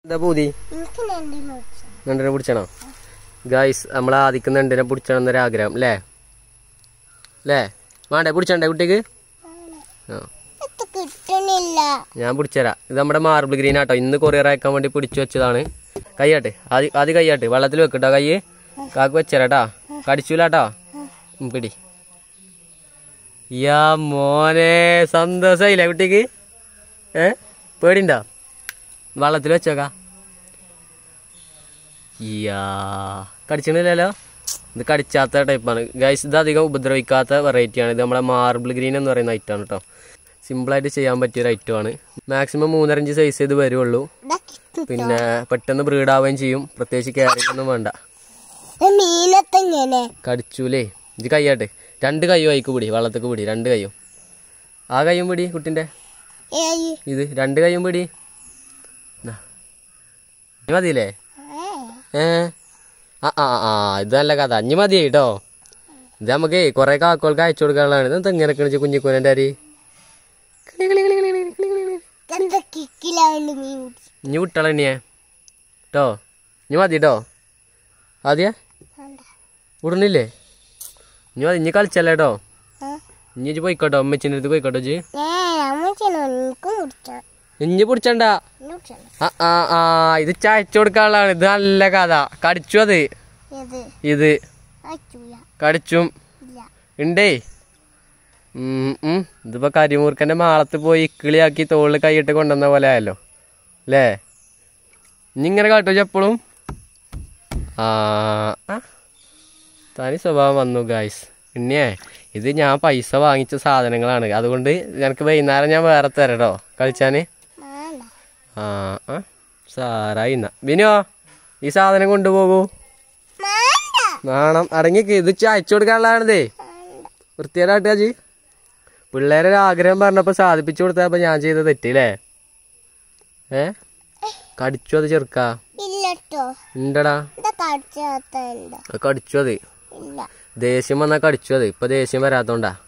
എന്താ പൂതി എനിക്ക് രണ്ടെണ്ണം വെച്ചു നണ്ടിനെ പിടിച്ചണോ ഗായ്സ് നമ്മൾ ആദിക്ക് നണ്ടിനെ പിടിച്ചണം എന്നൊരു ആഗ്രഹം അല്ലേ അല്ലേ വേണ്ടേ പിടിച്ചണ്ടേ കുട്ടിക്ക് ആ ഇത് കിട്ടണില്ല ഞാൻ പിടിച്ചുതരാം ഇത് നമ്മുടെ മാർബിൾ ഗ്രീൻ ആട്ടോ ഇന്ന് കൊറിയർ അയക്കാൻ വേണ്ടി പിടിച്ചു വെച്ചതാണ് കൈയാട്ട് ആദ്യം ആദ്യം കൈയാട്ട് വെള്ളത്തിൽ വെക്കട്ടോ കൈ കാക്ക് വെച്ചരാട്ടാ കടിച്ചൂലാട്ടോ ഉം, പിടി യാ മോനെ സന്തോഷായില്ലേ കുട്ടിക്ക് ഏ പേടിണ്ടോ വെള്ളത്തിൽ വെച്ചോക്കാ യാ കടിച്ചിട്ടില്ലല്ലോ ഇത് കടിച്ചാത്ത ടൈപ്പാണ് ഗൈസ് ഇത് അധികം ഉപദ്രവിക്കാത്ത വെറൈറ്റിയാണ് ഇത് നമ്മുടെ മാർബിൾ ഗ്രീൻ എന്ന് പറയുന്ന ഐറ്റമാണ് കേട്ടോ സിമ്പിളായിട്ട് ചെയ്യാൻ പറ്റിയ ഒരു ഐറ്റമാണ് മാക്സിമം മൂന്നരഞ്ച് സൈസ് ഇത് വരുള്ളൂ ഇതാ കിട്ടും പിന്നെ പെട്ടെന്ന് ബ്രീഡ് ആവുകയും ചെയ്യും പ്രത്യേകിച്ച് കെയറിംഗ് ഒന്നും വേണ്ട ഇത് മീനത്തെങ്ങനെ കടിച്ചൂലേ ഇത് കൈയാട്ടെ രണ്ട് കയ്യോ ആയിക്ക് പിടി വെള്ളത്തേക്ക് പിടി രണ്ട് കയ്യും ആ കയ്യും പിടി കുട്ടിൻ്റെ ഏയ് ഇത് രണ്ട് കയ്യും പിടി ദാ. ഇനി മതിയില്ലേ ഏ ആ ആ ആ ഇത് നല്ല കഥ അഞ്ഞ് മതി കേട്ടോ ഇത് നമുക്ക് കുറെ കാക്കോൾക്ക് അയച്ചു കൊടുക്കാനുള്ളതാണ് ഇത് എങ്ങനെ വെച്ച് കുഞ്ഞിക്കൂനൻ്റെ അരി എന്താ കിക്കിലാണ്ട് മീൻ പിടിച്ചു ഇനി വിട്ടള എണ്ണിയേ കേട്ടോ ഇനി മതി കേട്ടോ ആദ്യ വിടണില്ലേ ഇനി മതി ഇനി കളിച്ചല്ലേ കേട്ടോ ഇനി ഇജ്ജ് പോയിക്കോട്ടോ അമ്മച്ചിൻ്റെ അടുത്ത് പോയിക്കോട്ടോ ഇജ്ജ് ഏ അമ്മച്ചനോ എനിക്കും പിടിച്ചോ ഇനി പിടിച്ചണ്ട എന്നെ പിടിച്ചോ ആ ആ ആ ഇത് ചായച്ചു കൊടുക്കാനുള്ളതാണ് ഇത് നല്ല കഥ കടിച്ചു അത് ഇത് ഇത് അയച്ചൂല കടിച്ചും ഇല്ല ഉണ്ടേ ഉം, ഉം. ഇതിപ്പോ കരിമൂർക്കന്റെ മാളത്ത് പോയി ഇക്കിളിയാക്കി തോളിൽ കൈയിട്ട് കൊണ്ടുവന്ന പോലെ ആയല്ലോ അല്ലേ ഇനി ഇങ്ങനെ കാട്ടോ എപ്പോഴും ആ ആ. തനി സ്വഭാവം വന്നു ഗായ്സ് ഇനിയേ ഇത് ഞാൻ പൈസ വാങ്ങിച്ച സാധനങ്ങളാണ് അതുകൊണ്ട് എനിക്ക് വൈകുന്നേരം ഞാൻ വേറെ തരട്ടോ കളിച്ചാന് വേണ്ട ആ ആ സാറായി എന്നാ ബിനോ ഈ സാധനം കൊണ്ടുപോകൂ വേണ്ട നാണം അടങ്ങിക്ക് ഇത് ചായച്ചു കൊടുക്കാനുള്ളതാണിതേ വൃത്തിയേടാട്ടാ ജി പിള്ളേരെ ഒരു ആഗ്രഹം പറഞ്ഞപ്പോ സാധിപ്പിച്ചു കൊടുത്തപ്പോ ഞാൻ ചെയ്ത തെറ്റില്ലേ ഏ കടിച്ചു അത് ചെറുക്കാ ഇല്ലട്ടോ ഉണ്ടടാ എന്താ കടിച്ചാത്ത ഉണ്ടോ അത് കടിച്ചു അത് ഇല്ല ദേഷ്യം വന്നാ കടിച്ചു അത് ഇപ്പൊ ദേഷ്യം വരാത്തോണ്ടാ